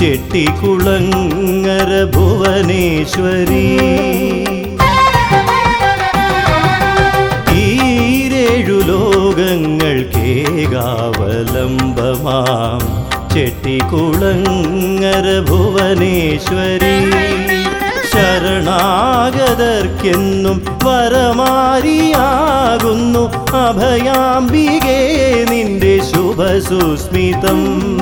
ചെട്ടിക്കുളങ്ങര ഭുവനേശ്വരി ഈരേഴു ലോകങ്ങൾക്കേകാവലംബമാം ചെട്ടിക്കുളങ്ങര ഭുവനേശ്വരി ശരണാഗതർക്കെന്നും വരമാരിയാകുന്നു അഭയാംബികേ നിന്റെ ശുഭസുസ്മിതം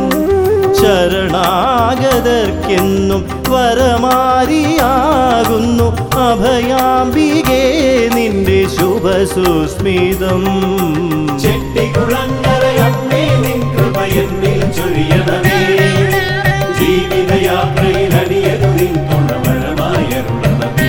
ശരണാഗതർക്കെന്നും വരമാരിയാകുന്നു അഭയാംബികേ നിന്റെ ശുഭസുസ്മിതം ചെട്ടികുളങ്ങരയമ്മേ നിൻ കൃപയെന്നിൽ ചൊരിയണമേ ജീവിതയാത്രയിൽ അടിയതു നിൻ തുണവരമായരുളണമേ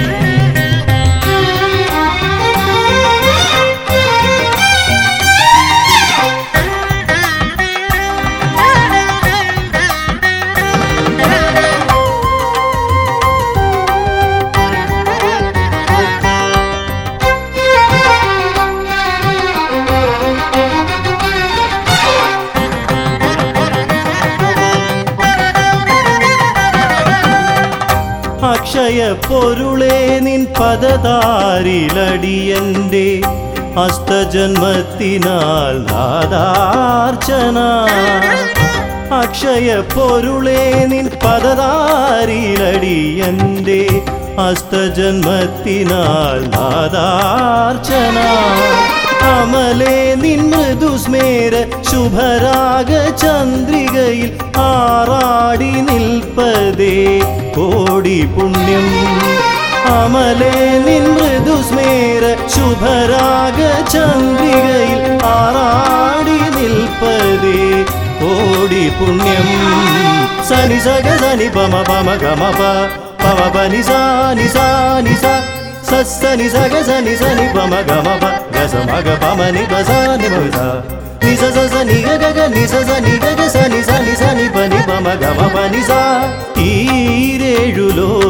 അക്ഷയ പൊരുളേ നിൻ പദതാരിലടിയന്റെ അസ്തജന്മത്തിനാൽ നാദാർച്ചന അക്ഷയ പൊരുളേ നിൻ പദതാരിലടിയന്റെ അസ്തജന്മത്തിനാൽ നാദാർച്ചന അമലേ നിൻ മൃദുസ്മേര ശുഭരാഗ ചന്ദ്രികയിൽ ആറാടി നിൽപ്പതേ കോടി പുണ്യം അമലേ നിൻ മൃദുസ്മേര ശുഭരാഗ ചന്ദ്രികയിൽ ആറാടി നിൽപ്പതേ കോടി പുണ്യം സനി സഗ സനി പമ പമ ഗമ പ പമ പനി സാ നി സാ നി സാ സസ്സനി സഗ സനി സനി പമ ഗമ പ ഗസ മഗ പമ നി പ സാ നി പ സാ നി സ സ സ നി ഗ ഗ ഗ നി സ സ നി ഗ ഗ സ നി സ നി സ നി പ നി പ മ ഗ മ പ നി സാ ഈരേഴു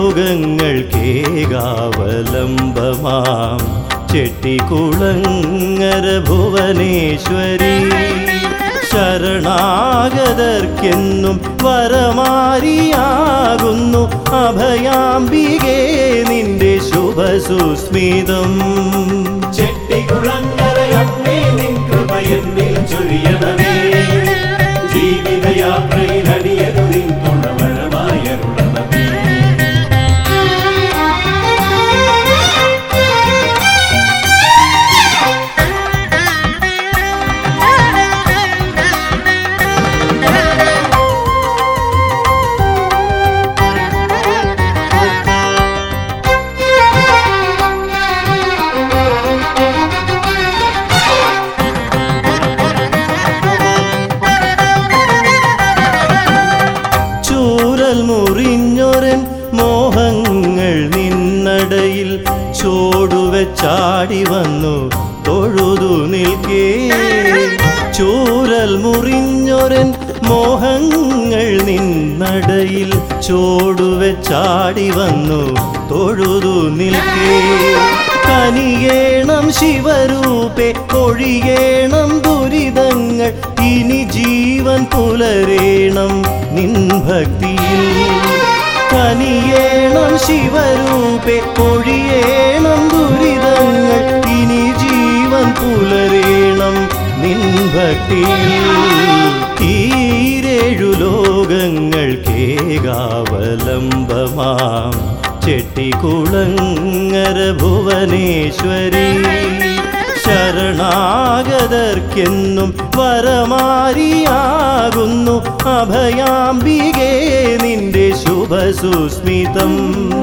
ലോകങ്ങൾക്കേകാവലംബമാം ചെട്ടിക്കുളങ്ങര ഭുവനേശ്വരി ശരണാഗതർക്കെന്നും വരമാരിയാകുന്നു അഭയാംബികേ നിന്റെ ശുഭസുസ്മിതം ചെട്ടികുളങ്ങരയമ്മേ നിൻ കൃപയെന്നിൽ ചൊരിയണമേ ജീവിതയാത്രയിൽ അടിയതു നിൻ തുണവരമായരുളണമേ ചൂരൽ മുറിഞ്ഞൊരൻ മോഹങ്ങൾ നിന്നടയിൽ ചോടുവെച്ചാടി വന്നു തൊഴുതു നിൽക്കേ ചൂരൽ മുറിഞ്ഞൊരൻ മോഹങ്ങൾ നിന്നടയിൽ ചോടുവെച്ചാടി വന്നു തൊഴുതു നിൽക്കേ കനിയേണം ശിവരൂപെ ഒഴിയേണം ദുരിതങ്ങൾ ഇനി ജീവൻ പുലരേണം നിൻ ഭക്തിയിൽ കനിയേണം ശിവരൂപെ ഒഴിയേണം ദുരിതങ്ങൾ ഇനി ജീവൻ പുലരേണം നിൻ ഭക്തിയിൽ ഈരേഴു ലോകങ്ങൾക്കേകാവലംബമാം ചെട്ടിക്കുളങ്ങര ഭുവനേശ്വരി ശരണാഗതർക്കെന്നും വരമാരിയാകുന്നു അഭയാംബികേ നിന്റെ ശുഭസുസ്മിതം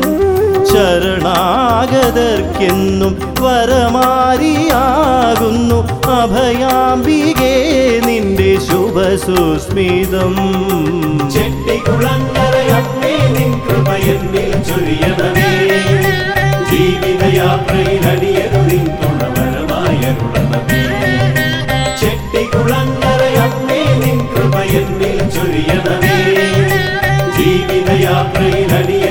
ശരണാഗതർക്കെന്നും വരമാരിയാകുന്നു അഭയാംബികേ നിന്റെ ശുഭസുസ്മിതം ചെട്ടികുളങ്ങരയമ്മേ നിൻ കൃപയെന്നിൽ ചൊരിയണമേ ജീവിതയാത്രയിൽ അടിയതു നിൻ തുണവരമായരുളണമേ ചെട്ടികുളങ്ങരയമ്മേ നിൻ കൃപയെന്നിൽ ചൊരിയണമേ ജീവിതയാത്രയിൽ അടിയ